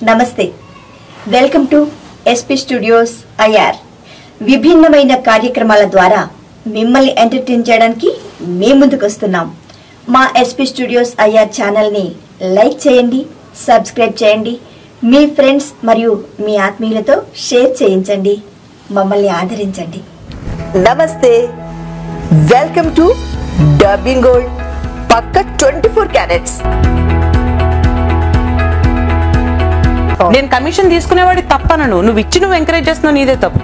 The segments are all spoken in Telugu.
నమస్తే welcome to SP studios IR విభిన్నమైన కార్యక్రమాల ద్వారా మిమ్మల్ని ఎంటర్టైన్ చేయడానికి మేము ముందుకు వస్తున్నాం మా ఎస్పీ స్టూడియోస్ ఐఆర్ ఛానల్ని లైక్ చేయండి సబ్స్క్రైబ్ చేయండి మీ ఫ్రెండ్స్ మరియు మీ ఆత్మీయులతో షేర్ చేయించండి మమ్మల్ని ఆదరించండి నమస్తే వెల్కమ్ టు డబ్బింగ్ గోల్డ్ పక్క ట్వంటీ ఫోర్ క్యారెట్స్ నేను కమిషన్ తీసుకునేవాడి తప్పనను నువ్వు ఇచ్చి నువ్వు ఎంకరేజ్ చేస్తున్నావు నీదే తప్పు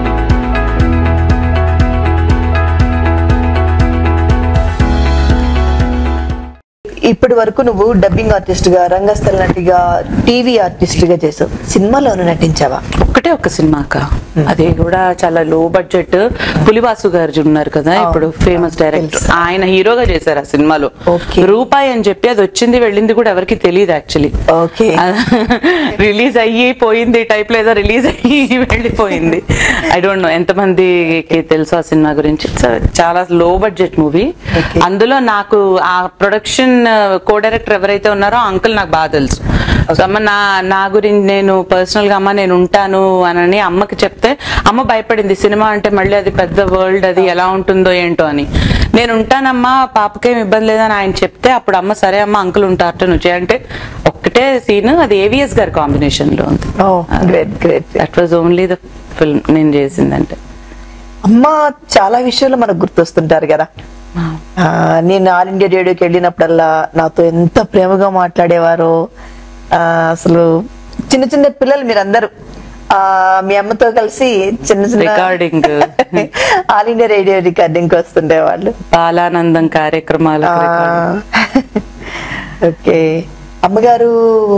ఇప్పటి వరకు నువ్వు డబ్బింగ్ ఆర్టిస్ట్ గా రంగస్థల నటిగా టీవీ ఆర్టిస్ట్ గా చేసావు సినిమాలోనే నటించావా ఒక్కటే ఒక సినిమా అక్క అది కూడా చాలా లో బడ్జెట్ పులివాసు గారు ఉన్నారు కదా ఇప్పుడు ఫేమస్ డైరెక్టర్ తెలుసు. ఆయన హీరోగా చేశారు ఆ సినిమాలో Okay. రూపాయి అని చెప్పి అది వచ్చింది వెళ్ళింది కూడా ఎవరికి తెలియదు యాక్చువల్లీ ఓకే రిలీజ్ అయ్యి పోయింది టైప్ లో ఏదో రిలీజ్ అయ్యి వెళ్ళిపోయింది ఐ డోంట్ నో ఎంత మందికి తెలుసు ఆ సినిమా గురించి So, చాలా లో బడ్జెట్ మూవీ Okay. అందులో నాకు ఆ ప్రొడక్షన్ కో డైరెక్టర్ ఎవరైతే ఉన్నారో అంకుల్ నాకు బాగా తెలుసు సో అమ్మ నా నా గురించి నేను పర్సనల్ గా అమ్మ నేను ఉంటాను అని అమ్మకి చెప్తే అమ్మ భయపడింది సినిమా అంటే మళ్ళీ అది పెద్ద వరల్డ్ అది ఎలా ఉంటుందో ఏంటో అని నేను ఉంటానమ్మా పాపకేం ఇబ్బంది లేదని ఆయన చెప్తే అప్పుడు అమ్మ సరే అమ్మ అంకుల్ ఉంటారట నువ్వు చేయంటే ఒక్కటే సీన్ అది ఏవిఎస్ గారి కాంబినేషన్ లో ఉంది oh great great that was only the film నేను చేసిందంటే అమ్మ చాలా విషయాలు మనకు గుర్తొస్తుంటారు కదా ఆ, నేను ఆల్ ఇండియా రేడియోకి వెళ్ళినప్పుడల్లా నాతో ఎంత ప్రేమగా మాట్లాడేవారో ఆ, అసలు చిన్న చిన్న పిల్లలు మీరందరూ ఆ, మీ అమ్మతో కలిసి చిన్న చిన్న Recording. All India radio recording వస్తుండే వాళ్ళు బాలానందం కార్యక్రమాలు ఓకే అమ్మగారు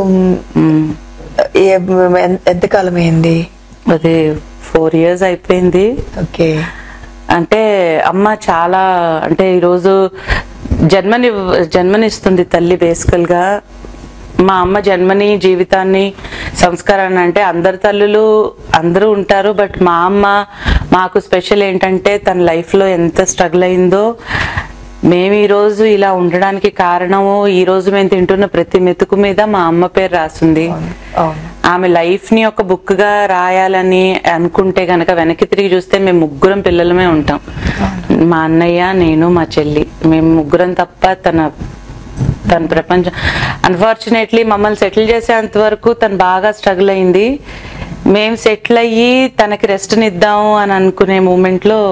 ఏ- ఎన్- ఎంతకాలం అయింది అది ఫోర్ ఇయర్స్ అయిపోయింది ఓకే అంటే అమ్మ చాలా అంటే ఈరోజు జన్మని జన్మనిస్తుంది తల్లి బేసికల్ గా మా అమ్మ జన్మని జీవితాన్ని సంస్కారాన్ని అంటే అందరి తల్లులు అందరూ ఉంటారు బట్ మా అమ్మ మాకు స్పెషల్ ఏంటంటే తన లైఫ్ లో ఎంత స్ట్రగుల్ అయిందో మేము ఈ రోజు ఇలా ఉండడానికి కారణము ఈ రోజు మేము తింటున్న ప్రతి మెతుకు మీద మా అమ్మ పేరు రాసింది అవును ఆమె లైఫ్ ని ఒక బుక్ గా రాయాలని అనుకుంటే గనక వెనక్కి తిరిగి చూస్తే మేము ముగ్గురం పిల్లలమే ఉంటాం మా అన్నయ్య నేను మా చెల్లి మేము ముగ్గురం తప్ప తన తన ప్రపంచం అన్ఫార్చునేట్లీ మమ్మల్ని సెటిల్ చేసేంత వరకు తను బాగా స్ట్రగుల్ అయింది మేము సెటిల్ అయ్యి తనకి రెస్ట్ నిద్దాం అని అనుకునే మూమెంట్ లో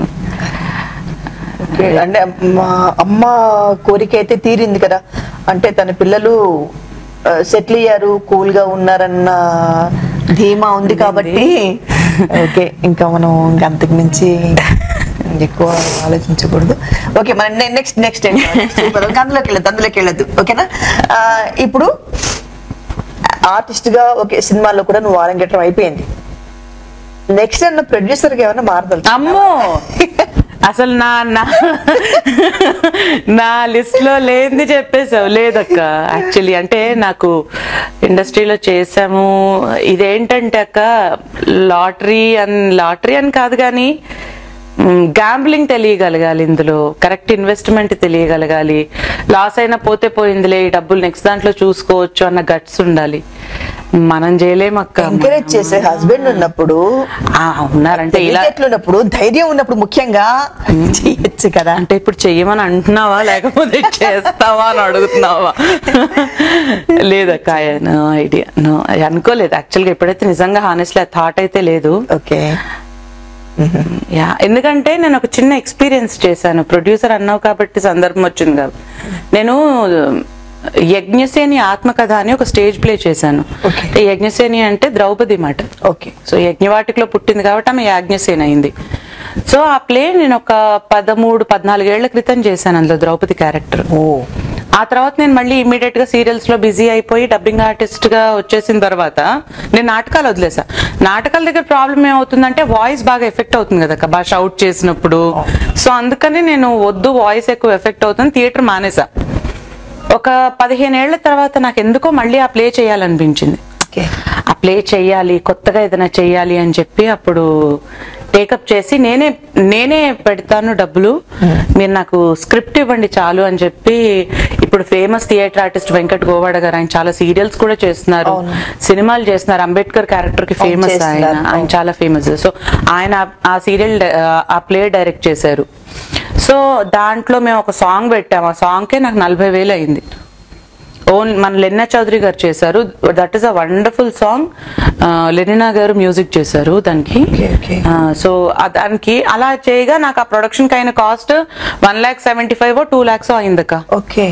ఓకే. అంటే మా అమ్మ కోరిక అయితే తీరింది కదా అంటే తన పిల్లలు సెటిల్ అయ్యారు కూల్ గా ఉన్నారన్న ధీమా ఉంది కాబట్టి ఓకే ఇంకా మనం ఇంకా అంతకు మించి ఎక్కువ ఆలోచించకూడదు ఓకే మన నెక్స్ట్ నెక్స్ట్ అందులోకి వెళ్ళదు అందులోకి వెళ్ళదు ఓకేనా ఆ, ఇప్పుడు ఆర్టిస్ట్ గా ఓకే సినిమాలో కూడా నువ్వు ఆరంగేట్రం అయిపోయింది నెక్స్ట్ అన్న ప్రొడ్యూసర్ గా ఏమైనా మారదలు అమ్మో అసలు నా నా నా లిస్ట్ లో లేనిది చెప్పేసావు లేదక్క యాక్చువల్లీ అంటే నాకు ఇండస్ట్రీలో చేసాము ఇదేంటంటే అక్క లాటరీ అని లాటరీ అని కాదు కానీ గ్యాంబ్లింగ్ తెలియగలగాలి ఇందులో కరెక్ట్ ఇన్వెస్ట్మెంట్ తెలియగలగాలి లాస్ అయినా పోతే పోయిందిలే ఈ డబ్బులు నెక్స్ట్ దాంట్లో చూసుకోవచ్చు అన్న గట్స్ ఉండాలి మనం చేయలేం అక్క ఎంకరేజ్ చేసే హస్బెండ్ ఉన్నప్పుడు ఆ, ఉన్నారంటే ఇలా తెలివితేటలు ఉన్నప్పుడు ధైర్యం ఉన్నప్పుడు ముఖ్యంగా చేయొచ్చు కదా అంటే ఇప్పుడు చెయ్యమని అంటున్నావా లేకపోతే చేస్తావా అని అడుగుతున్నావా లేదక్క నో ఐడియా నో అనుకోలేదు యాక్చువల్గా ఎప్పుడైతే నిజంగా హానెస్ట్లీ ఆ థాట్ అయితే లేదు ఓకే యా ఎందుకంటే నేను ఒక చిన్న ఎక్స్పీరియన్స్ చేశాను ప్రొడ్యూసర్ అన్నావు కాబట్టి సందర్భం వచ్చింది కాబట్టి నేను యజ్ఞసేని ఆత్మకథ అని ఒక స్టేజ్ ప్లే చేశాను Okay. అంటే యజ్ఞసేని అంటే ద్రౌపది మాట ఓకే సో యజ్ఞవాటికలో పుట్టింది కాబట్టి ఆమె యాజ్ఞసేన అయింది సో ఆ ప్లే నేను ఒక పదమూడు పద్నాలుగేళ్ల క్రితం చేశాను అందులో ద్రౌపది క్యారెక్టర్ ఓ ఆ తర్వాత నేను మళ్ళీ ఇమీడియట్ గా సీరియల్స్ లో బిజీ అయిపోయి డబ్బింగ్ ఆర్టిస్ట్ గా వచ్చేసిన తర్వాత నేను నాటకాలు వదిలేసా నాటకాల దగ్గర ప్రాబ్లం ఏమవుతుందంటే వాయిస్ బాగా ఎఫెక్ట్ అవుతుంది కదా బాగా షౌట్ చేసినప్పుడు సో అందుకని నేను వద్దు వాయిస్ ఎక్కువ ఎఫెక్ట్ అవుతుంది థియేటర్ మానేసా ఒక పదిహేను ఏళ్ల తర్వాత నాకు ఎందుకో మళ్ళీ ఆ ప్లే చేయాలనిపించింది ఓకే ఆ ప్లే చెయ్యాలి కొత్తగా ఏదైనా చెయ్యాలి అని చెప్పి అప్పుడు టేకప్ చేసి నేనే నేనే పెడతాను డబ్బులు మీరు నాకు స్క్రిప్ట్ ఇవ్వండి చాలు అని చెప్పి ఇప్పుడు ఇప్పుడు famous theatre artist Venkat Govada garu ఆయన చాలా సీరియల్స్ కూడా చేస్తున్నారు అవును. సినిమాలు చేస్తున్నారు అంబేద్కర్ క్యారెక్టర్ కి అవును, ఫేమస్ ఆయన చేస్తున్నారు. ఆయన అవును. చాలా ఫేమస్ సో ఆయన ఆ- ఆ సీరియల్ ఆ ప్లే డైరెక్ట్ చేశారు సో దాంట్లో మేము ఒక సాంగ్ పెట్టాము ఆ సాంగ్ కే నాకు నలభై వేలు అయింది ఓన్ మన లెన్నా చౌదరి గారు చేశారు that is a wonderful song Lenina garu music చేశారు దానికి Okay, okay. సో దానికి అలా చేయగా నాకు ఆ ప్రొడక్షన్ కి అయిన cost one lakh seventy five two lakhs అయిందక్క ఓకే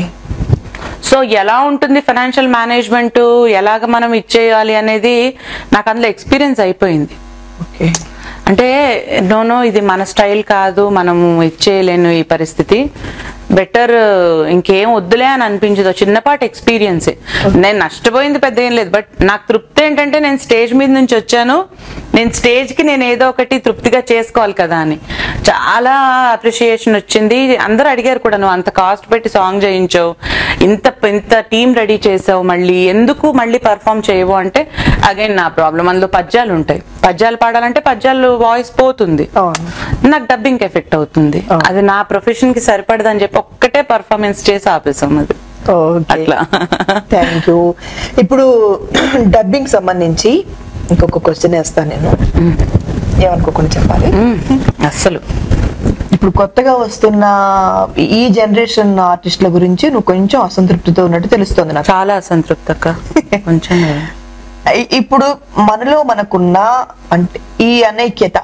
సో ఎలా ఉంటుంది ఫైనాన్షియల్ మేనేజ్మెంట్ ఎలాగ మనం ఇచ్చేయాలి అనేది నాకు అందులో ఎక్స్పీరియన్స్ అయిపోయింది ఓకే అంటే నోనో ఇది మన స్టైల్ కాదు మనము ఇచ్చేయలేను ఈ పరిస్థితి బెటర్ ఇంకేం వద్దులే అని అనిపించదు చిన్నపాటి ఎక్స్పీరియన్సే నేను నష్టపోయింది పెద్ద ఏం లేదు బట్ నాకు తృప్తి ఏంటంటే నేను స్టేజ్ మీద నుంచి వచ్చాను నేను స్టేజ్ కి నేను ఏదో ఒకటి తృప్తిగా చేసుకోవాలి కదా అని చాలా అప్రిషియేషన్ వచ్చింది అందరూ అడిగారు కూడా నువ్వు అంత కాస్ట్ పెట్టి సాంగ్ చేయించావు ఇంత ఇంత టీం రెడీ చేసావు మళ్ళీ ఎందుకు మళ్ళీ పర్ఫామ్ చేయవు అంటే అగైన్ నా ప్రాబ్లం అందులో పద్యాలు ఉంటాయి పద్యాలు పాడాలంటే పద్యాలు వాయిస్ పోతుంది అవును నాకు డబ్బింగ్ ఎఫెక్ట్ అవుతుంది Oh. అది నా ప్రొఫెషన్ కి సరిపడదని చెప్పి ఒక్కటే పర్ఫార్మెన్స్ చేసి ఆపేసాం అది ఓకే అట్లా. థ్యాంక్ యూ ఇప్పుడు డబ్బింగ్ సంబంధించి ఇంకొక క్వశ్చన్ వేస్తాను నేను ఏమనుకోకుండా చెప్పాలి మ్మ్. అస్సలు ఇప్పుడు కొత్తగా వస్తున్న ఈ జనరేషన్ ఆర్టిస్టుల గురించి నువ్వు కొంచెం అసంతృప్తితో ఉన్నట్టు తెలుస్తుంది నాకు చాలా అసంతృప్తి అక్క కొంచెం ఇ- ఇప్పుడు మనలో మనకున్న అంటే ఈ అనైక్యత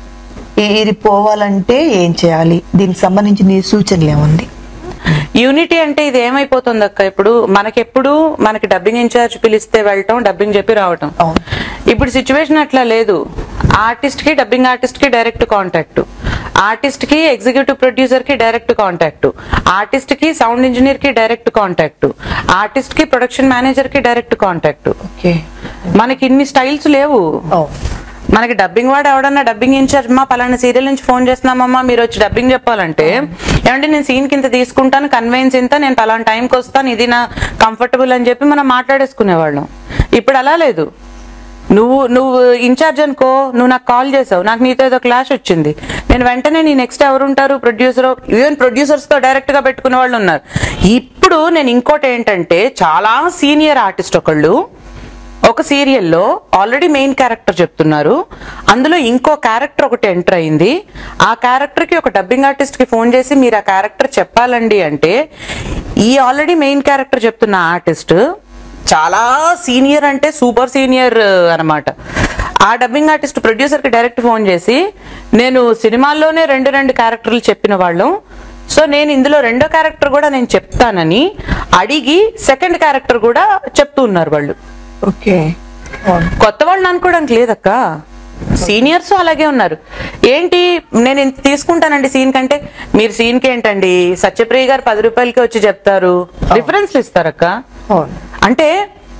ఈ- ఇది పోవాలంటే ఏం చేయాలి దీనికి సంబంధించి నీ సూచనలు ఏముంది యూనిటీ అంటే ఇది ఏమైపోతుంది అక్క ఇప్పుడు మనకెప్పుడు మనకి డబ్బింగ్ ఇన్ఛార్జ్ పిలిస్తే వెళ్ళటం డబ్బింగ్ చెప్పి రావటం అవును. ఇప్పుడు సిచ్యువేషన్ అట్లా లేదు ఆర్టిస్ట్ కి డబ్బింగ్ ఆర్టిస్ట్ కి డైరెక్ట్ కాంటాక్ట్ ఆర్టిస్ట్ కి ఎగ్జిక్యూటివ్ ప్రొడ్యూసర్ కి డైరెక్ట్ కాంటాక్ట్ ఆర్టిస్ట్ కి సౌండ్ ఇంజనీర్ కి డైరెక్ట్ కాంటాక్ట్ ఆర్టిస్ట్ కి ప్రొడక్షన్ మేనేజర్ కి డైరెక్ట్ కాంటాక్ట్ ఓకే మనకి ఇన్ని స్టైల్స్ లేవు అవును మనకి డబ్బింగ్ వాడు ఎవడన్నా డబ్బింగ్ ఇన్ఛార్జ్ మా పలానా సీరియల్ నుంచి ఫోన్ చేస్తున్నామమ్మా మీరు వచ్చి డబ్బింగ్ చెప్పాలంటే ఏమంటే నేను సీన్ కింద తీసుకుంటాను కన్వెన్స్ ఇంత నేను పలానా టైంకి వస్తాను ఇది నా కంఫర్టబుల్ అని చెప్పి మనం మాట్లాడేసుకునేవాళ్ళం ఇప్పుడు అలా లేదు నువ్వు నువ్వు ఇన్ఛార్జ్ అనుకో నువ్వు నాకు కాల్ చేసావు నాకు నీతో ఏదో క్లాష్ వచ్చింది నేను వెంటనే నీ నెక్స్ట్ ఎవరు ఉంటారు ప్రొడ్యూసర్ ఈవెన్ ప్రొడ్యూసర్స్ తో డైరెక్ట్ గా పెట్టుకునే వాళ్ళు ఉన్నారు ఇప్పుడు నేను ఇంకోటి ఏంటంటే చాలా సీనియర్ ఆర్టిస్ట్ ఒకళ్ళు ఒక సీరియల్లో ఆల్రెడీ మెయిన్ క్యారెక్టర్ చెప్తున్నారు అందులో ఇంకో క్యారెక్టర్ ఒకటి ఎంటర్ అయింది ఆ క్యారెక్టర్ కి ఒక డబ్బింగ్ ఆర్టిస్ట్ కి ఫోన్ చేసి మీరు ఆ క్యారెక్టర్ చెప్పాలండి అంటే ఈ ఆల్రెడీ మెయిన్ క్యారెక్టర్ చెప్తున్న ఆర్టిస్ట్ చాలా సీనియర్ అంటే సూపర్ సీనియర్ అన్నమాట ఆ డబ్బింగ్ ఆర్టిస్ట్ ప్రొడ్యూసర్ కి డైరెక్ట్ ఫోన్ చేసి నేను సినిమాల్లోనే రెండు రెండు క్యారెక్టర్లు చెప్పిన వాళ్ళం సో నేను ఇందులో రెండో క్యారెక్టర్ కూడా నేను చెప్తానని అడిగి సెకండ్ క్యారెక్టర్ కూడా చెప్తూ ఉన్నారు వాళ్ళు ఓకే అవును కొత్త వాళ్ళని అనుకోవడానికి లేదక్క సీనియర్స్ అలాగే ఉన్నారు ఏంటి నేను ఇంత తీసుకుంటానండి సీన్ కంటే మీరు సీన్ కి ఏంటండి సత్యప్రియ గారు పది రూపాయలకి వచ్చి చెప్తారు డిఫరెన్స్ ఇస్తారక్క అవును అంటే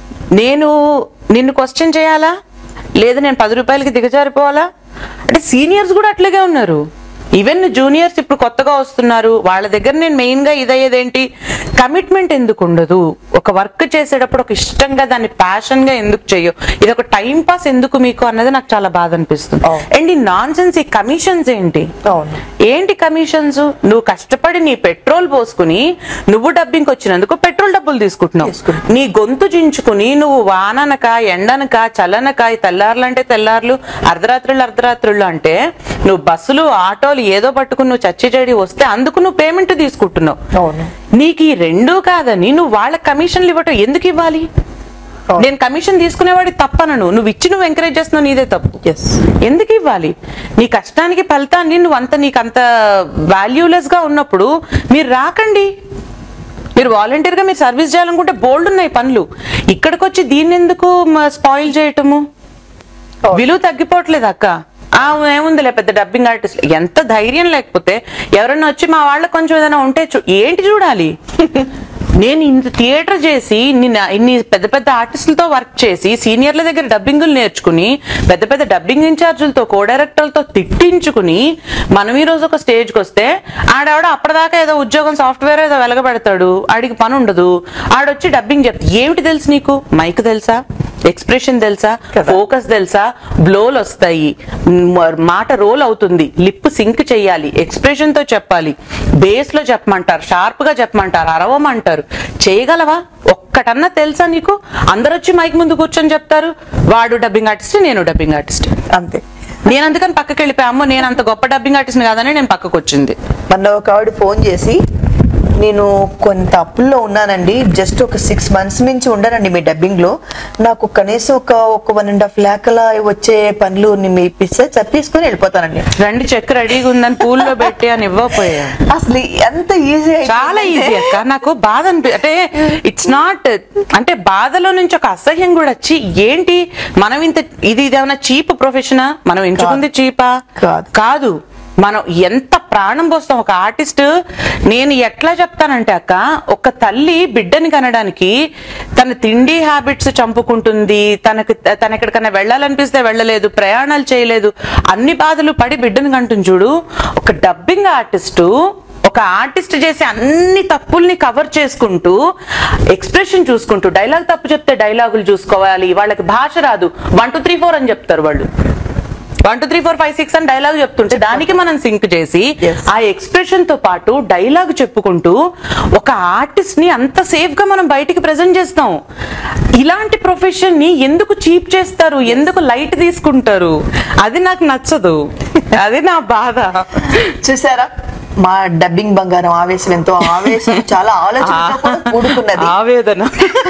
నేను నిన్ను క్వశ్చన్ చేయాలా లేదా నేను పది రూపాయలకి దిగజారిపోవాలా అంటే సీనియర్స్ కూడా అట్లాగే ఉన్నారు ఈవెన్ జూనియర్స్ ఇప్పుడు కొత్తగా వస్తున్నారు వాళ్ళ దగ్గర నేను మెయిన్ గా ఇదయ్యేదేంటి కమిట్మెంట్ ఎందుకు ఉండదు ఒక వర్క్ చేసేటప్పుడు ఒక ఇష్టంగా దాన్ని ప్యాషన్ గా ఎందుకు చెయ్యవు ఇది ఒక టైం పాస్ ఎందుకు మీకు అన్నది నాకు చాలా బాధ అనిపిస్తుంది అవును. అండ్ ఈ నాన్ సెన్స్ ఈ కమిషన్స్ ఏంటి అవును ఏంటి కమిషన్స్ నువ్వు కష్టపడి నీ పెట్రోల్ పోసుకుని నువ్వు డబ్బింగ్ వచ్చినందుకు పెట్రోల్ డబ్బులు తీసుకుంటున్నావు తీసుకుంటున్నావు. నీ గొంతు చించుకుని నువ్వు వాననక ఎండనక చల్లనక ఈ తెల్లార్లు అంటే తెల్లార్లు అర్ధరాత్రులు అర్ధరాత్రులు అంటే నువ్వు బస్సులు ఆటోలు ఏదో పట్టుకుని నువ్వు చచ్చి చెడి వస్తే అందుకు నువ్వు పేమెంట్ తీసుకుంటున్నావు అవును నీకు ఈ రెండూ కాదని నువ్వు వాళ్ళ కమిషన్లు ఇవ్వటం ఎందుకు ఇవ్వాలి అవును. నేను కమిషన్ తీసుకునేవాడి తప్పనను నువ్వు ఇచ్చి నువ్వు ఎంకరేజ్ చేస్తున్నావు నీదే తప్పు ఎస్ ఎందుకు ఇవ్వాలి నీ కష్టానికి ఫలితాన్ని నువ్వు అంత నీకు అంత వాల్యూలెస్ గా ఉన్నప్పుడు మీరు రాకండి మీరు వాలంటీర్ గా మీరు సర్వీస్ చేయాలనుకుంటే బోల్డ్ ఉన్నాయి పనులు ఇక్కడికి వచ్చి దీన్ని ఎందుకు స్పాయిల్ చేయటము విలువ తగ్గిపోవట్లేదు అక్క ఆ ఏముందిలే పెద్ద డబ్బింగ్ ఆర్టిస్ట్ ఎంత ధైర్యం లేకపోతే ఎవరైనా వచ్చి మా వాళ్ళకి కొంచెం ఏదైనా ఉంటే చూ- ఏంటి చూడాలి నేను ఇంత థియేటర్ చేసి ఇన్ని నా- ఇన్ని పెద్ద పెద్ద ఆర్టిస్టులతో వర్క్ చేసి సీనియర్ల దగ్గర డబ్బింగులు నేర్చుకుని పెద్ద పెద్ద డబ్బింగ్ ఇన్ఛార్జులతో కో డైరెక్టర్లతో తిట్టించుకుని మనం ఈ రోజు ఒక స్టేజ్కి వస్తే ఆడవిడ అప్పటిదాకా ఏదో ఉద్యోగం సాఫ్ట్వేర్ ఏదో వెలగబెడతాడు ఆడికి పని ఉండదు ఆడొచ్చి డబ్బింగ్ చెప్తా ఏమిటి తెలుసు నీకు మైక్ తెలుసా ఎక్స్ప్రెషన్ తెలుసా కదా. ఫోకస్ తెలుసా బ్లోలు వస్తాయి మ- మాట రోల్ అవుతుంది లిప్ సింక్ చెయ్యాలి ఎక్స్ప్రెషన్ తో చెప్పాలి బేస్ లో చెప్పమంటారు షార్ప్ గా చెప్పమంటారు అరవమంటారు చేయగలవా ఒక్కటన్నా తెలుసా నీకు అందరు వచ్చి మైక్ ముందు కూర్చొని చెప్తారు వాడు డబ్బింగ్ ఆర్టిస్ట్ నేను డబ్బింగ్ ఆర్టిస్ట్ అంతే నేను అందుకని పక్కకి వెళ్ళిపోయా అమ్మో నేను అంత గొప్ప డబ్బింగ్ ఆర్టిస్ట్ కాదని నేను పక్కకు వచ్చింది మొన్న ఒక ఆవిడ ఫోన్ చేసి నేను కొంత అప్పుల్లో ఉన్నానండి జస్ట్ ఒక సిక్స్ మంత్స్ నుంచి ఉండనండి మీ డబ్బింగ్ లో నాకు కనీసం ఒక ఒక వన్ అండ్ హాఫ్ ల్యాక్ అలా వచ్చే పనులు మీ ఇప్పిస్తే చెప్పేసుకొని వెళ్ళిపోతానండి రెండు చెక్ రెడీగా ఉందని పూల్లో పెట్టి అని ఇవ్వకపోయా అసలు ఎంత ఈజీ చాలా ఈజీ అక్క నాకు బాధ అనిపి అంటే ఇట్స్ నాట్ అంటే బాధలో నుంచి ఒక అసహ్యం కూడా వచ్చి ఏంటి మనం ఇంత ఇది ఇదేమన్నా చీప్ ప్రొఫెషనా మనం ఎంచుకుంది చీపా కాదు. కాదు మనం ఎంత ప్రాణం పోస్తాం ఒక ఆర్టిస్ట్ నేను ఎట్లా చెప్తానంటే అక్క ఒక తల్లి బిడ్డని కనడానికి తన తిండి హ్యాబిట్స్ చంపుకుంటుంది తనకి తన ఎక్కడికైనా వెళ్ళాలనిపిస్తే వెళ్ళలేదు ప్రయాణాలు చేయలేదు అన్ని బాధలు పడి బిడ్డని కంటుంది చూడు ఒక డబ్బింగ్ ఆర్టిస్టు ఒక ఆర్టిస్ట్ చేసే అన్ని తప్పుల్ని కవర్ చేసుకుంటూ ఎక్స్ప్రెషన్ చూసుకుంటూ డైలాగ్ తప్పు చెప్తే డైలాగులు చూసుకోవాలి వాళ్ళకి భాష రాదు వన్ టూ త్రీ ఫోర్ అని చెప్తారు వాళ్ళు one two three four five six అని డైలాగ్ చెప్తుంటే దానికి మనం సింక్ చేసి Yes. ఆ ఎక్స్ప్రెషన్ తో పాటు డైలాగ్ చెప్పుకుంటూ ఒక ఆర్టిస్ట్ ని అంత సేఫ్ గా మనం బయటికి ప్రెజెంట్ చేస్తాం ఇలాంటి ప్రొఫెషన్ ని ఎందుకు చీప్ చేస్తారు ఎందుకు లైట్ తీసుకుంటారు అది నాకు నచ్చదు అది నా బాధ చూసారా మా డబ్బింగ్ బంగారం ఆవేశం ఎంతో ఆవేశం చాలా ఆలోచనతో కూడా కూడుకున్నది ఆవేదన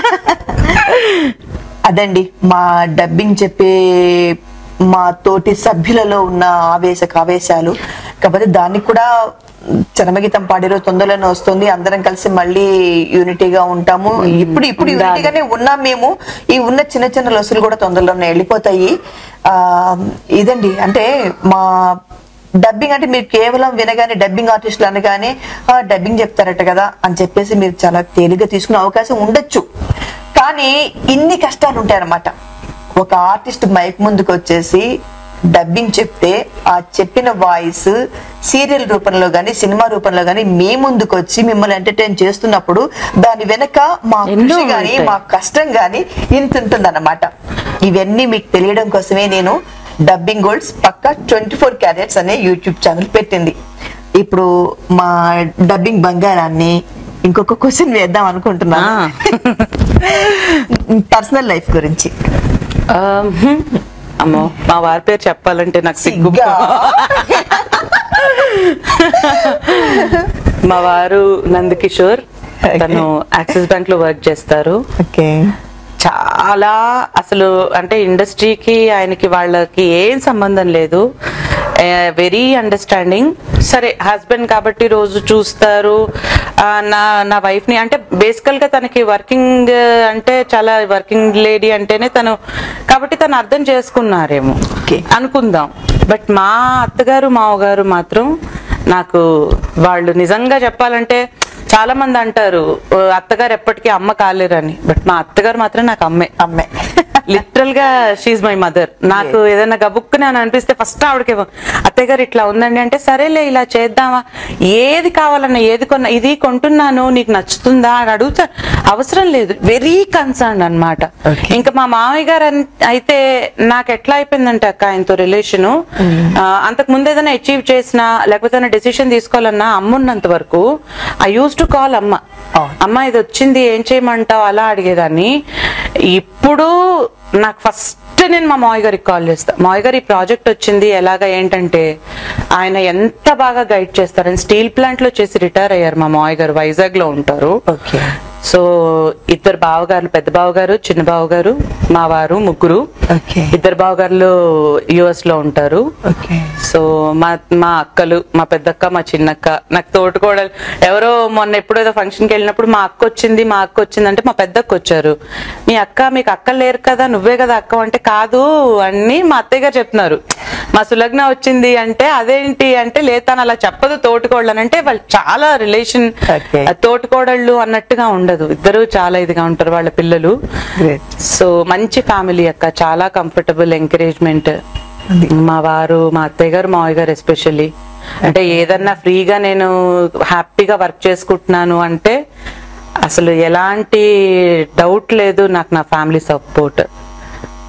అదండి మా డబ్బింగ్ చెప్పే మా తోటి సభ్యులలో ఉన్న ఆవేశ ఆవేశాలు కాకపోతే దానికి కూడా చరమగీతం పాడే రోజు తొందరలోనే వస్తుంది అందరం కలిసి మళ్ళీ యూనిటీగా ఉంటాము ఇప్పుడు ఇప్పుడు యూనిటీగానే ఉన్నాం మేము ఈ ఉన్న చిన్న చిన్న లొసులు కూడా తొందరలోనే వెళ్ళిపోతాయి ఆ ఇదండి అంటే మా డబ్బింగ్ అంటే మీరు కేవలం వినగానే డబ్బింగ్ ఆర్టిస్టులు అనగానే "ఆ, డబ్బింగ్ చెప్తారట కదా అని చెప్పేసి మీరు చాలా తేలిగ్గా తీసుకునే అవకాశం ఉండొచ్చు కానీ ఇన్ని కష్టాలు ఉంటాయన్నమాట ఒక ఆర్టిస్ట్ మైక్ ముందుకు వచ్చేసి డబ్బింగ్ చెప్తే ఆ చెప్పిన వాయిస్ సీరియల్ రూపంలో గానీ సినిమా రూపంలో గానీ మీ ముందుకు వచ్చి మిమ్మల్ని ఎంటర్టైన్ చేస్తున్నప్పుడు దాని వెనక మా ఎన్నో కృషి గానీ ఉంటాయి. మా కష్టం గానీ ఇంత ఉంటుందన్నమాట ఇవన్నీ మీకు తెలియడం కోసమే నేను డబ్బింగ్ గోల్డ్స్ పక్క ట్వంటీ ఫోర్ క్యారెట్స్ అనే యూట్యూబ్ ఛానల్ పెట్టింది ఇప్పుడు మా డబ్బింగ్ బంగారాన్ని ఇంకొక క్వశ్చన్ వేద్దాం అనుకుంటున్నాను పర్సనల్ లైఫ్ గురించి ఆమ్, హ్మ్. అమ్మో మా వారి పేరు చెప్పాలంటే నాకు సిగ్గు సిగ్గా? మా వారు నందకిషోర్ తను యాక్సిస్ బ్యాంక్ లో వర్క్ చేస్తారు ఓకే చాలా అసలు అంటే ఇండస్ట్రీకి ఆయనకి వాళ్ళకి ఏం సంబంధం లేదు వెరీ అండర్స్టాండింగ్ సరే హస్బెండ్ కాబట్టి రోజు చూస్తారు ఆ, నా నా వైఫ్ ని అంటే బేసికల్ గా తనకి వర్కింగ్ అంటే చాలా వర్కింగ్ లేడీ అంటేనే తను కాబట్టి తను అర్థం చేసుకున్నారేమో Okay. అనుకుందాం బట్ మా అత్తగారు మావగారు మాత్రం నాకు వాళ్ళు నిజంగా చెప్పాలంటే చాలా మంది అంటారు "ఓ, అత్తగారు ఎప్పటికీ అమ్మ కాలేరని బట్ మా అత్తగారు మాత్రం నాకు అమ్మే అమ్మే లిటరల్ గా షీఈ్ మై మదర్ నాకు ఏదైనా గబుక్కుని అని అనిపిస్తే ఫస్ట్ ఆవిడకి అత్తయ్య గారు ఇట్లా ఉందండి అంటే సరేలే ఇలా చేద్దామా ఏది కావాలన్నా ఏది కొన్నా ఇది కొంటున్నాను నీకు నచ్చుతుందా అని అడుగుతా అవసరం లేదు వెరీ కన్సర్న్ అన్నమాట Okay. ఇంకా మా మామయ్య గారు అన్- అయితే నాకు ఎట్లా అయిపోయిందంటే అక్క ఆయనతో రిలేషన్ అంతకు ముందు ఏదైనా అచీవ్ చేసినా లేకపోతే ఏదైనా డెసిషన్ తీసుకోవాలన్నా అమ్మ ఉన్నంత వరకు ఐ యూస్ టు కాల్ అమ్మ అవును. అమ్మ ఇది వచ్చింది ఏం చేయమంటావు అలా అడిగేదాన్ని ఇప్పుడు నాకు ఫస్ట్ నేను మా మావయ్య గారికి కాల్ చేస్తా మావయ్య గారు ఈ ప్రాజెక్ట్ వచ్చింది ఎలాగా ఏంటంటే ఆయన ఎంత బాగా గైడ్ చేస్తారు ఆయన స్టీల్ ప్లాంట్ లో చేసి రిటైర్ అయ్యారు మా మావయ్య గారు వైజాగ్ లో ఉంటారు ఓకే సో ఇద్దరు బావగారు పెద్ద బావగారు చిన్న బావగారు మా వారు ముగ్గురు ఓకే ఇద్దరు బావగారులు యుఎస్ లో ఉంటారు ఓకే సో మా మా అక్కలు మా పెద్దక్క మా చిన్నక్క నాకు తోటుకోడలు ఎవరో మొన్న ఎప్పుడో ఏదో ఫంక్షన్కి వెళ్ళినప్పుడు మా అక్క వచ్చింది మా అక్క వచ్చింది అంటే మా పెద్దక్క వచ్చారు మీ అక్క మీకు అక్క లేరు కదా నువ్వే కదా అక్క అంటే కాదు అని మా అత్తయ్య గారు చెప్తున్నారు మా సులగ్న వచ్చింది అంటే అదేంటి అంటే లేదు తను అలా చెప్పదు తోటికోడలు అని అంటే వాళ్ళు చాలా రిలేషన్ Okay. తోటికోడళ్ళు అన్నట్టుగా ఉండదు ఇద్దరు చాలా ఇదిగా ఉంటారు వాళ్ళ పిల్లలు గ్రేట్ సో మంచి ఫ్యామిలీ అక్క చాలా కంఫర్టబుల్ ఎంకరేజ్మెంట్ మా వారు మా అత్తయ్య గారు మావయ్య గారు ఎస్పెషల్లీ అంటే ఏదన్నా ఫ్రీగా నేను హ్యాపీగా వర్క్ చేసుకుంటున్నాను అంటే అసలు ఎలాంటి డౌట్ లేదు నాకు నా ఫ్యామిలీ సపోర్ట్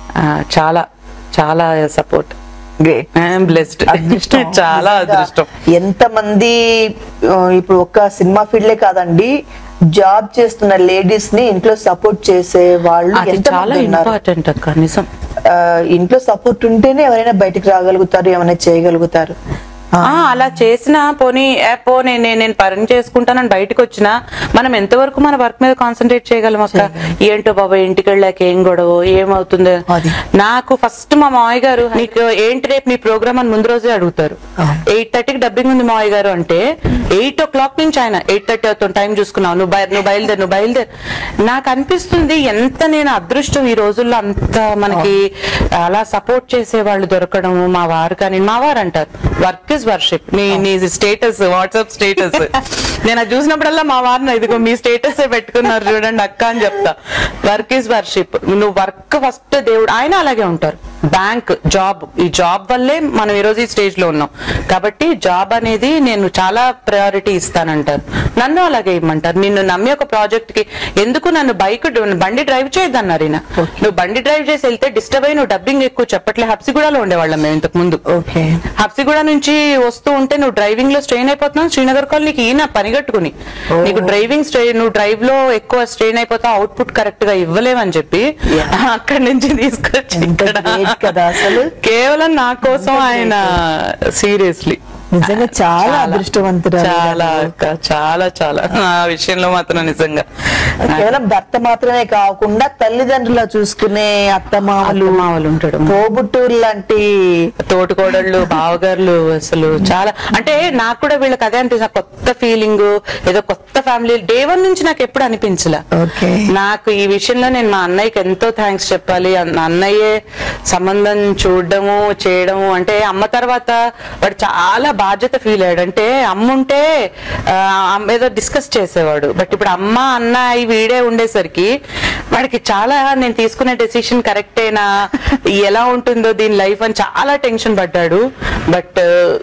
ఆ, చాలా చాలా సపోర్ట్ గ్రేట్ ఐఎమ్ బ్లెస్డ్ అదృష్టం చాలా నిజంగా అదృష్టం ఎంత మంది ఆ, ఇప్పుడు ఒక్క సినిమా ఫీల్డే కాదండి జాబ్ చేస్తున్న లేడీస్ ని ఇంట్లో సపోర్ట్ చేసే వాళ్ళు అది ఎంత చాలా మంది ఉన్నారు ఇంపార్టెంట్ అక్క నిజం ఆ, ఇంట్లో సపోర్ట్ ఉంటేనే ఎవరైనా బయటికి రాగలుగుతారు ఏమైనా చేయగలుగుతారు ఆ, ఆ, అలా చేసినా పోనీ ఏ పో నేను నేను- నేను పని చేసుకుంటానని బయటకు వచ్చినా మనం ఎంతవరకు మన వర్క్ మీద కాన్సన్ట్రేట్ చేయగలం అక్క ఏంటో బాబా ఇంటికి వెళ్ళాక ఏం గొడవ ఏమవుతుందో అది. నాకు ఫస్ట్ మా మావయ్య గారు నీకు ఏంటి రేపు మీ ప్రోగ్రామ్ అని ముందు రోజే అడుగుతారు అవును. ఎయిట్ థర్టీకి డబ్బింగ్ ఉంది మావయ్య గారు అంటే ఎయిట్ ఓ క్లాక్ నుంచి ఆయన ఎయిట్ థర్టీ అవుతుంది టైం చూసుకున్నావు నువ్వు బయ- నువ్వు బయలుదేరు నువ్వు బయలుదేరు నాకు అనిపిస్తుంది ఎంత నేను అదృష్టం ఈ రోజుల్లో అంత మనకి అలా సపోర్ట్ చేసే వాళ్ళు దొరకడం మా వారు కానీ మా వారు అంటారు వర్క్ ఇస్ వర్షిప్ నీ నీ స్టేటస్ వాట్సాప్ స్టేటస్ నేను అది చూసినప్పుడల్లా మా వారిని ఇదిగో మీ స్టేటస్ పెట్టుకున్నారు చూడండి అక్క అని చెప్తా వర్క్ ఇస్ వర్షిప్ నువ్వు వర్క్ ఫస్ట్ దేవుడు ఆయన అలాగే ఉంటారు బ్యాంక్ జాబ్ ఈ జాబ్ వల్లే మనం ఈ రోజు ఈ స్టేజ్ లో ఉన్నాం కాబట్టి జాబ్ అనేది నేను చాలా ప్రయారిటీ ఇస్తానంటారు నన్ను అలాగే ఇమ్మంటారు నిన్ను నమ్మి ఒక ప్రాజెక్ట్ కి ఎందుకు నన్ను బైక్ బండి డ్రైవ్ చేయొద్దన్నారు ఈయన నువ్వు బండి డ్రైవ్ చేసి వెళ్తే డిస్టర్బ్ అయ్యి నువ్వు డబ్బింగ్ ఎక్కువ చెప్పట్లే హబ్సిగూడలో ఉండేవాళ్ళం మేము ఇంతకు ముందు ఓకే హబ్సిగూడ నుంచి వస్తూ ఉంటే నువ్వు డ్రైవింగ్ లో స్ట్రెయిన్ అయిపోతున్నావు శ్రీనగర్ కాలనీకి ఈయన పని కట్టుకుని నీకు డ్రైవింగ్ స్ట్రెయిన్ నువ్వు డ్రైవ్ లో ఎక్కువ స్ట్రెయిన్ అయిపోతావు అవుట్పుట్ కరెక్ట్ గా ఇవ్వలేవని చెప్పి అక్కడి నుంచి తీసుకొచ్చి ఎంత ఇక్కడ great కదా అసలు. కేవలం నా కోసం ఆయన సీరియస్లీ నిజంగా చాలా అదృష్టవంతురాలు చాలా అక్క, చాలా చాలా ఆ విషయంలో మాత్రం నిజంగా కేవలం భర్త మాత్రమే కాకుండా తల్లిదండ్రుల చూసుకునే అత్తమామలు మామూలు ఉంటాడు తోబుట్టూరు లాంటి తోటికోడళ్ళు బావగారులు అసలు చాలా అంటే నాకు కూడా వీళ్ళకి అదే అనిపిస్తుంది కొత్త ఫీలింగ్ ఏదో కొత్త ఫ్యామిలీ డే వన్ నుంచి నాకు ఎప్పుడు అనిపించలే ఓకే నాకు ఈ విషయంలో నేను మా అన్నయ్యకి ఎంతో థ్యాంక్స్ చెప్పాలి అన్న- అన్నయ్యే సంబంధం చూడడము చేయడము అంటే అమ్మ తర్వాత వాడు చాలా బాధ్యత ఫీల్ అయ్యాడు అంటే అమ్మ ఉంటే ఆ, అమ్మ ఏదో డిస్కస్ చేసేవాడు బట్ ఇప్పుడు అమ్మ అన్న ఈ వీడే ఉండేసరికి వాడికి చాలా నేను తీసుకునే డెసిషన్ కరెక్టేనా ఎలా ఉంటుందో దీని లైఫ్ అని చాలా టెన్షన్ పడ్డాడు బట్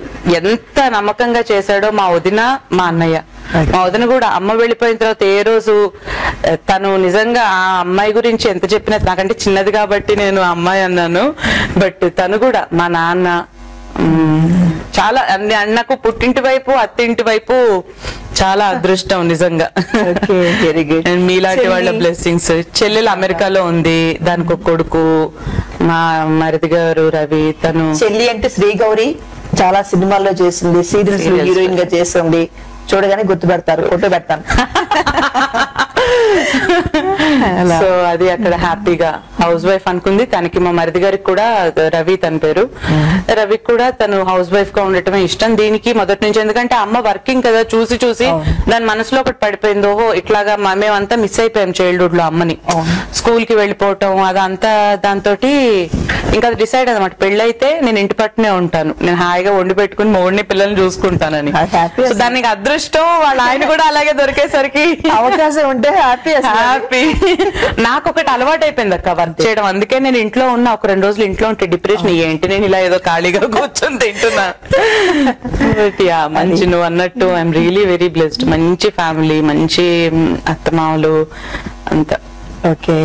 ఎంత నమ్మకంగా చేశాడో మా వదిన మా అన్నయ్య మా వదిన కూడా అమ్మ వెళ్ళిపోయిన తర్వాత ఏ రోజు ఆ, తను నిజంగా ఆ అమ్మాయి గురించి ఎంత చెప్పినా నాకంటే చిన్నది కాబట్టి నేను ఆ అమ్మాయి అన్నాను బట్ తను కూడా మా నాన్న మ్, చాలా అన్ని అన్నకు పుట్టింటి వైపు అత్తింటి వైపు చాలా అదృష్టం నిజంగా Okay, very good. And మీలాంటి వాళ్ళ చెల్లి- బ్లెస్సింగ్స్ చెల్లెలు అమెరికాలో ఉంది దానికి ఒక కొడుకు మా మరిది గారు రవి తను చెల్లి అంటే శ్రీ గౌరి చాలా సినిమాల్లో చేసింది సీరియల్స్ Serials. హీరోయిన్ గా చేస్తుంది చూడగానే గుర్తుపెడతారు ఫోటో పెడతాను అలా. సో అది అక్కడ హ్యాపీగా హౌస్ వైఫ్ అనుకుంది తనకి మా మరిది గారికి కూడా రవి తన పేరు రవికి కూడా తను హౌస్ వైఫ్ గా ఉండటమే ఇష్టం దీనికి మొదటి నుంచి ఎందుకంటే అమ్మ వర్కింగ్ కదా చూసి చూసి దాని మనసులో ఒకటి పడిపోయింది ఓహో ఇట్లాగా మ- మేమంతా మిస్ అయిపోయాం చైల్డ్హుడ్ లో అమ్మని అవును. స్కూల్ కి వెళ్ళిపోవటం అదంతా దాంతో ఇంకా అది డిసైడ్ అనమాట పెళ్ళైతే నేను ఇంటి పట్టునే ఉంటాను నేను హాయిగా వండి పెట్టుకుని మోడిని పిల్లల్ని చూసుకుంటానని అది happy సో దానికి అదృష్టం వాళ్ళ ఆయన కూడా అలాగే దొరికేసరికి అవకాశం ఉంటే హ్యాపీ హ్యాపీ నాకు ఒకటి అలవాటు అయిపోయింది అక్క వర్క్ చేయడం అందుకే నేను ఇంట్లో ఉన్న ఒక రెండు రోజులు ఇంట్లో ఉంటే డిప్రెషన్ ఏంటి నేను ఇలా ఏదో ఖాళీగా కూర్చొని తింటున్నా But yeah, మంచి నువ్వు అన్నట్టు ఐఎమ్ రియలీ వెరీ బ్లెస్డ్ మంచి ఫ్యామిలీ మంచి మ్, అత్తమామలు అంత ఓకే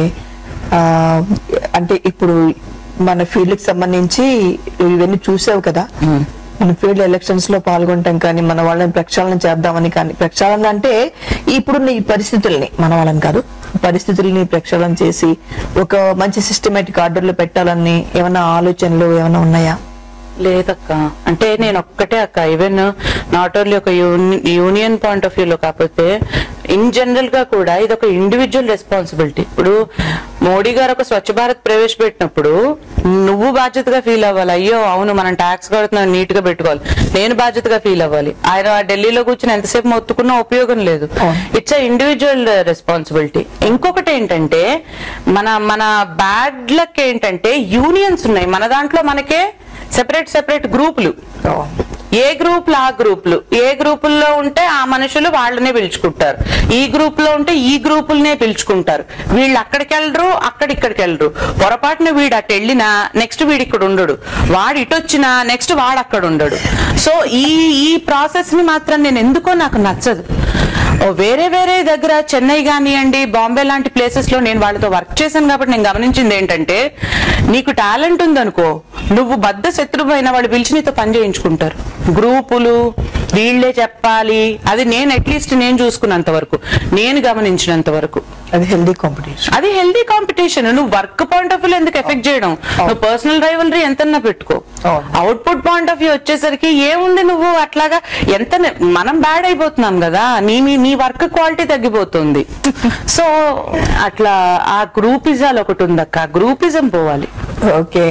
అంటే ఇప్పుడు మన ఫీల్డ్ కి సంబంధించి ఇవన్నీ చూసావు కదా మన ఫీల్డ్ ఎలక్షన్స్ లో పాల్గొంటాం కానీ మన వాళ్ళని ప్రక్షాళన చేద్దామని కానీ ప్రక్షాళన అంటే ఇప్పుడున్న ఈ పరిస్థితుల్ని మన వాళ్ళని కాదు పరిస్థితుల్ని ప్రక్షాళన చేసి ఒక మంచి సిస్టమేటిక్ ఆర్డర్లు పెట్టాలని ఏమైనా ఆలోచనలు ఏమైనా ఉన్నాయా లేదక్క అంటే నేను ఒక్కటే అక్క ఈవెన్ నాట్ ఓన్లీ ఒక యూనియన్ పాయింట్ ఆఫ్ వ్యూలో కాకపోతే ఇన్ జనరల్ గా కూడా ఇది ఒక ఇండివిజువల్ రెస్పాన్సిబిలిటీ ఇప్పుడు మోడీ గారు ఒక స్వచ్ఛ భారత్ ప్రవేశపెట్టినప్పుడు నువ్వు బాధ్యతగా ఫీల్ అవ్వాలి అయ్యో అవును మనం ట్యాక్స్ కడుతున్నాం నీట్ గా పెట్టుకోవాలి నేను బాధ్యతగా ఫీల్ అవ్వాలి ఆయన ఢిల్లీలో కూర్చొని ఎంతసేపు మొత్తుకున్నా ఉపయోగం లేదు ఇట్స్ ఇండివిజువల్ రెస్పాన్సిబిలిటీ ఇంకొకటి ఏంటంటే మన మన బ్యాడ్ లక్ ఏంటంటే యూనియన్స్ ఉన్నాయి మన దాంట్లో మనకే సెపరేట్ సెపరేట్ గ్రూపులు ఏ గ్రూపులు ఆ గ్రూపులు ఏ గ్రూపుల్లో ఉంటే ఆ మనుషులు వాళ్ళనే పిలుచుకుంటారు ఈ గ్రూప్ లో ఉంటే ఈ గ్రూపులనే పిలుచుకుంటారు వీళ్ళు అక్కడికి వెళ్ళరు అక్కడ ఇక్కడికి వెళ్ళరు పొరపాటున వీడు అటు వెళ్ళినా నెక్స్ట్ వీడు ఇక్కడ ఉండడు వాడు ఇటు వచ్చినా నెక్స్ట్ వాడు అక్కడ ఉండడు సో ఈ ఈ ప్రాసెస్ ని మాత్రం నేను ఎందుకో నాకు నచ్చదు ఓ వేరే వేరే దగ్గర చెన్నై కానివ్వండి బాంబే లాంటి ప్లేసెస్ లో నేను వాళ్ళతో వర్క్ చేశాను కాబట్టి నేను గమనించింది ఏంటంటే నీకు టాలెంట్ ఉందనుకో నువ్వు బద్ద శత్రువు అయిన వాళ్ళు పిలిచి నీతో పని చేయించుకుంటారు గ్రూపులు వీళ్ళే చెప్పాలి అది నేను అట్లీస్ట్ నేను చూసుకున్నంత వరకు నేను గమనించినంత వరకు అది హెల్దీ కాంపిటీషన్ అది హెల్దీ కాంపిటీషన్ నువ్వు వర్క్ పాయింట్ ఆఫ్ వ్యూ ఎందుకు ఎఫెక్ట్ చేయడం నువ్వు పర్సనల్ రైవలరీ ఎంతన్నా పెట్టుకో అవును. అవుట్పుట్ పాయింట్ ఆఫ్ వ్యూ వచ్చేసరికి ఏముంది నువ్వు అట్లాగా ఎంత నే- మనం బ్యాడ్ అయిపోతున్నాం కదా నీ మీ- నీ వర్క్ క్వాలిటీ తగ్గిపోతుంది సో అట్లా ఆ గ్రూపిజాలు ఒకటి ఉందక్క గ్రూపిజం పోవాలి ఓకే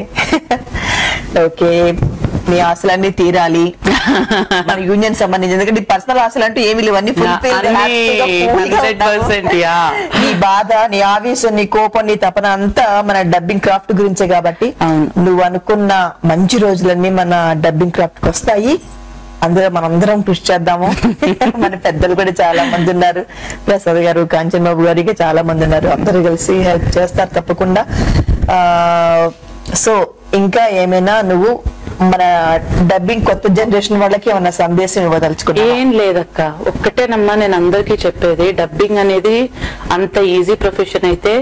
ఓకే మీ ఆశలన్నీ తీరాలి మన యూనియన్ సంబంధించి ఎందుకంటే పర్సనల్ ఆశలు అంటూ ఏమి లేవు అన్ని fulfill, అన్నీ happy గా, cool గా 100% ఉంటావు. yeah. నీ బాధ నీ ఆవేశం నీ కోపం నీ తపన అంతా మన డబ్బింగ్ క్రాఫ్ట్ గురించే కాబట్టి అవును. నువ్వు అనుకున్న మంచి రోజులన్నీ మన డబ్బింగ్ క్రాఫ్ట్ కి వస్తాయి అందులో మనందరం కృషి చేద్దాము మన పెద్దలు కూడా చాలా మంది ఉన్నారు ప్రసాద్ గారు కాంచన్ బాబు గారికి చాలా మంది ఉన్నారు అందరూ కలిసి హెల్ప్ చేస్తారు తప్పకుండా ఆ సో ఇంకా ఏమైనా నువ్వు మన డబ్బింగ్ కొత్త జనరేషన్ వాళ్ళకి ఏమైనా సందేశం ఇవ్వదలుచుకున్నా ఏం లేదక్క ఒక్కటేనమ్మా నేను అందరికీ చెప్పేది డబ్బింగ్ అనేది అంత ఈజీ ప్రొఫెషన్ అయితే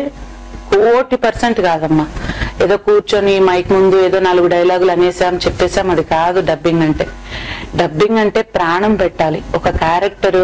కోటి పర్సెంట్ కాదమ్మా ఏదో కూర్చొని మైక్ ముందు ఏదో నాలుగు డైలాగులు అనేసాం చెప్పేసాం అది కాదు డబ్బింగ్ అంటే డబ్బింగ్ అంటే ప్రాణం పెట్టాలి ఒక క్యారెక్టర్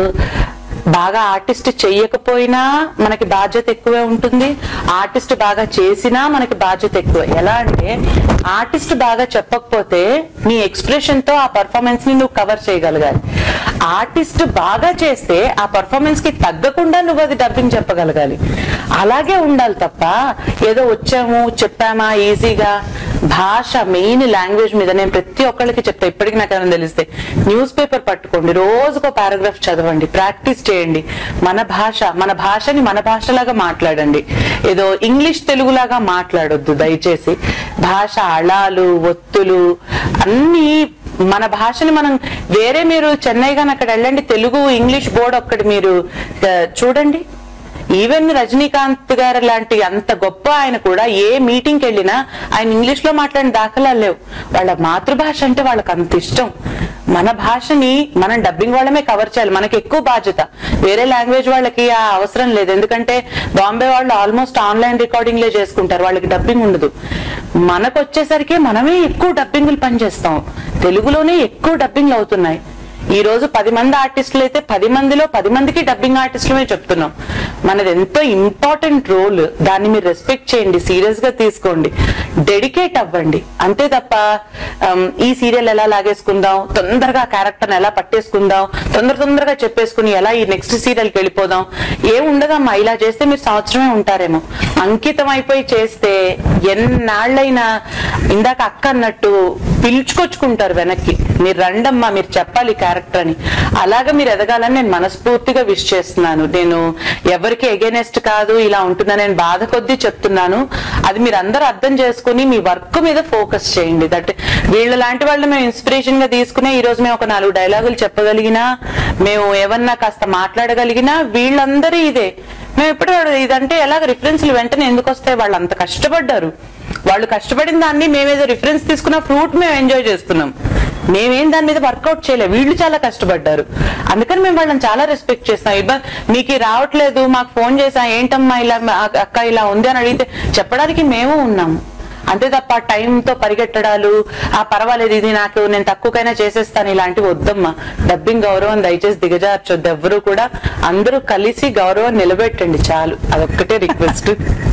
బాగా ఆర్టిస్ట్ చెయ్యకపోయినా మనకి బాధ్యత ఎక్కువే ఉంటుంది ఆర్టిస్ట్ బాగా చేసినా మనకి బాధ్యత ఎక్కువ ఎలా అంటే ఆర్టిస్ట్ బాగా చెప్పకపోతే నీ ఎక్స్ప్రెషన్ తో ఆ పర్ఫార్మెన్స్ ని నువ్వు కవర్ చేయగలగాలి ఆర్టిస్ట్ బాగా చేస్తే ఆ పర్ఫార్మెన్స్ కి తగ్గకుండా నువ్వు అది డబ్బింగ్ చెప్పగలగాలి అలాగే ఉండాలి తప్ప ఏదో వచ్చాము చెప్పామా ఈజీగా భాష మెయిన్ లాంగ్వేజ్ మీద నేను ప్రతి ఒక్కళ్ళకి చెప్తా ఇప్పటికి నాకు ఏమైనా తెలిస్తే న్యూస్ పేపర్ పట్టుకోండి రోజుకో పారాగ్రాఫ్ చదవండి ప్రాక్టీస్ చేయండి మన భాష మన భాషని మన భాషలాగా మాట్లాడండి ఏదో ఇంగ్లీష్ తెలుగులాగా మాట్లాడొద్దు దయచేసి భాష అళాలు ఒత్తులు అన్ని మన భాషని మనం వేరే మీరు చెన్నై గాని అక్కడ వెళ్ళండి తెలుగు ఇంగ్లీష్ బోర్డు ఒక్కటి మీరు ఆ, చూడండి ఈవెన్ రజనీకాంత్ గారు లాంటి అంత గొప్ప ఆయన కూడా ఏ మీటింగ్ కి వెళ్ళినా ఆయన ఇంగ్లీష్ లో మాట్లాడిన దాఖలాలు లేవు వాళ్ళ మాతృభాష అంటే వాళ్ళకి అంత ఇష్టం మన భాషని మనం డబ్బింగ్ వాళ్ళమే కవర్ చేయాలి మనకి ఎక్కువ బాధ్యత వేరే లాంగ్వేజ్ వాళ్ళకి ఆ అవసరం లేదు ఎందుకంటే బాంబే వాళ్ళు ఆల్మోస్ట్ ఆన్లైన్ రికార్డింగ్లే చేసుకుంటారు వాళ్ళకి డబ్బింగ్ ఉండదు మనకు వచ్చేసరికి మనమే ఎక్కువ డబ్బింగ్లు పనిచేస్తాం తెలుగులోనే ఎక్కువ డబ్బింగ్లు అవుతున్నాయి ఈ రోజు పది మంది ఆర్టిస్టులు అయితే పది మందిలో పది మందికి డబ్బింగ్ ఆర్టిస్టులమే చెప్తున్నాం మనది ఎంతో ఇంపార్టెంట్ రోల్ దాన్ని మీరు రెస్పెక్ట్ చేయండి సీరియస్ గా తీసుకోండి డెడికేట్ అవ్వండి అంతే తప్ప um, ఈ సీరియల్ ఎలా లాగేసుకుందాం తొందరగా క్యారెక్టర్ ఎలా పట్టేసుకుందాం తొందర తొందరగా చెప్పేసుకుని ఎలా ఈ నెక్స్ట్ సీరియల్ కి వెళ్ళిపోదాం ఏం ఉండదమ్మా ఇలా చేస్తే మీరు సంవత్సరమే ఉంటారేమో అంకితం అయిపోయి చేస్తే ఎన్నాళ్ళైనా ఇందాక అక్క అన్నట్టు పిలుచుకొచ్చుకుంటారు వెనక్కి మీరు రండమ్మా మీరు చెప్పాలి క్యారెక్టర్ అని అలాగా మీరు ఎదగాలని నేను మనస్ఫూర్తిగా విష్ చేస్తున్నాను నేను ఎవరికి ఎగెనెస్ట్ కాదు ఇలా ఉంటుందని నేను బాధ కొద్దీ చెప్తున్నాను అది మీరు అందరూ అర్థం చేసుకుని మీ వర్క్ మీద ఫోకస్ చేయండి దట్ వీళ్ళ లాంటి వాళ్ళు మేము ఇన్స్పిరేషన్ గా తీసుకునే ఈ రోజు మేము ఒక నాలుగు డైలాగులు చెప్పగలిగినా మేము ఏమన్నా కాస్త మాట్లాడగలిగినా వీళ్ళందరూ ఇదే మేము ఎప్పుడు ఇదంటే ఎలాగ రిఫరెన్స్లు వెంటనే ఎందుకు వస్తాయి వాళ్ళు అంత కష్టపడ్డారు వాళ్ళు కష్టపడిన దాన్ని మేమేదో రిఫరెన్స్ తీసుకున్న ఫ్రూట్ మేము ఎంజాయ్ చేస్తున్నాం మేమేం దాని మీద వర్కౌట్ చేయలేదు వీళ్ళు చాలా కష్టపడ్డారు అందుకని మేము వాళ్ళని చాలా రెస్పెక్ట్ చేస్తాం ఇబ్బ మీకు ఇది రావట్లేదు మాకు ఫోన్ చేసా ఏంటమ్మా ఇలా మా- అక్క ఇలా ఉంది అని అడిగితే చెప్పడానికి మేము ఉన్నాము అంతే తప్ప టైంతో పరిగెట్టడాలు ఆ పర్వాలేదు ఇది నాకు నేను తక్కువకైనా చేసేస్తాను ఇలాంటివి వద్దమ్మా డబ్బింగ్ గౌరవం దయచేసి దిగజార్చొద్దు ఎవ్వరూ కూడా అందరూ కలిసి గౌరవం నిలబెట్టండి చాలు అదొక్కటే రిక్వెస్ట్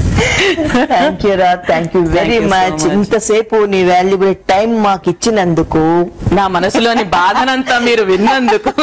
థ్యాంక్ యూ రా thank you very Thank you so much much. ఇంతసేపు నీ వాల్యుబుల్ టైం మాకు ఇచ్చినందుకు నా మనసులోని బాధనంతా మీరు విన్నందుకు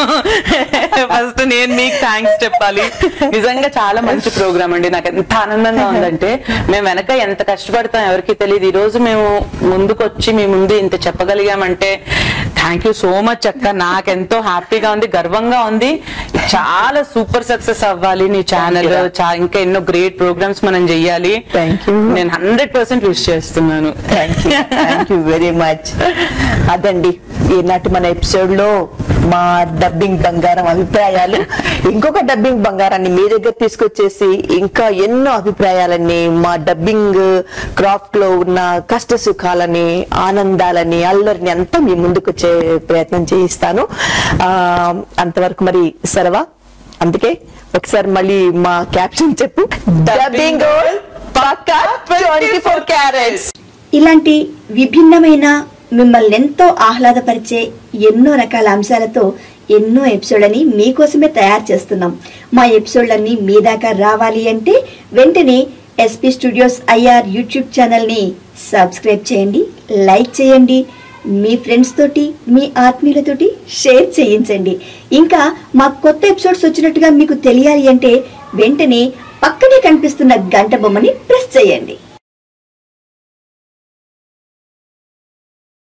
ఫస్ట్ నేను మీకు థ్యాంక్స్ చెప్పాలి నిజంగా చాలా మంచి ప్రోగ్రామ్ అండి నాకు ఎంత ఆనందంగా ఉందంటే మేము వెనక ఎంత కష్టపడతాం ఎవరికి తెలియదు ఈ రోజు మేము ముందుకు వచ్చి మీ ముందు ఇంత చెప్పగలిగామంటే థ్యాంక్ యూ సో మచ్ అక్క నాకెంతో హ్యాపీగా ఉంది గర్వంగా ఉంది చాలా సూపర్ సక్సెస్ అవ్వాలి నీ ఛానల్ ఇంకా ఎన్నో గ్రేట్ ప్రోగ్రామ్స్ మనం చెయ్యాలి Thank you. నేను హండ్రెడ్ పర్సెంట్ విష్ చేస్తున్నాను thank you thank you very much అదండి ఈనాటి మన ఎపిసోడ్ లో మా డబ్బింగ్ బంగారం అభిప్రాయాలు ఇంకొక డబ్బింగ్ బంగారాన్ని మీ దగ్గర తీసుకొచ్చేసి ఇంకా ఎన్నో అభిప్రాయాలని మా డబ్బింగ్ క్రాఫ్ట్ లో ఉన్న కష్ట సుఖాలని ఆనందాలని అల్లరిని అంతా మీ ముందుకు వచ్చే ప్రయత్నం చేయిస్తాను ఆ అంతవరకు మరి సరవా అందుకే ఒకసారి మళ్ళీ మా క్యాప్షన్ చెప్పు డబ్బింగ్ పక్కా ట్వంటీ ఫోర్ క్యారెట్స్ ఇలాంటి విభిన్నమైన మిమ్మల్ని ఎంతో ఆహ్లాదపరిచే ఎన్నో రకాల అంశాలతో ఎన్నో ఎపిసోడ్లని మీకోసమే తయారు చేస్తున్నాం మా ఎపిసోడ్లన్నీ మీ దాకా రావాలి అంటే వెంటనే ఎస్పీ స్టూడియోస్ ఐఆర్ యూట్యూబ్ ఛానల్ని సబ్స్క్రైబ్ చేయండి లైక్ చేయండి మీ ఫ్రెండ్స్ తోటి మీ ఆత్మీయులతోటి షేర్ చేయించండి ఇంకా మా కొత్త ఎపిసోడ్స్ వచ్చినట్టుగా మీకు తెలియాలి అంటే వెంటనే పక్కనే కనిపిస్తున్న గంట బొమ్మని ప్రెస్ చేయండి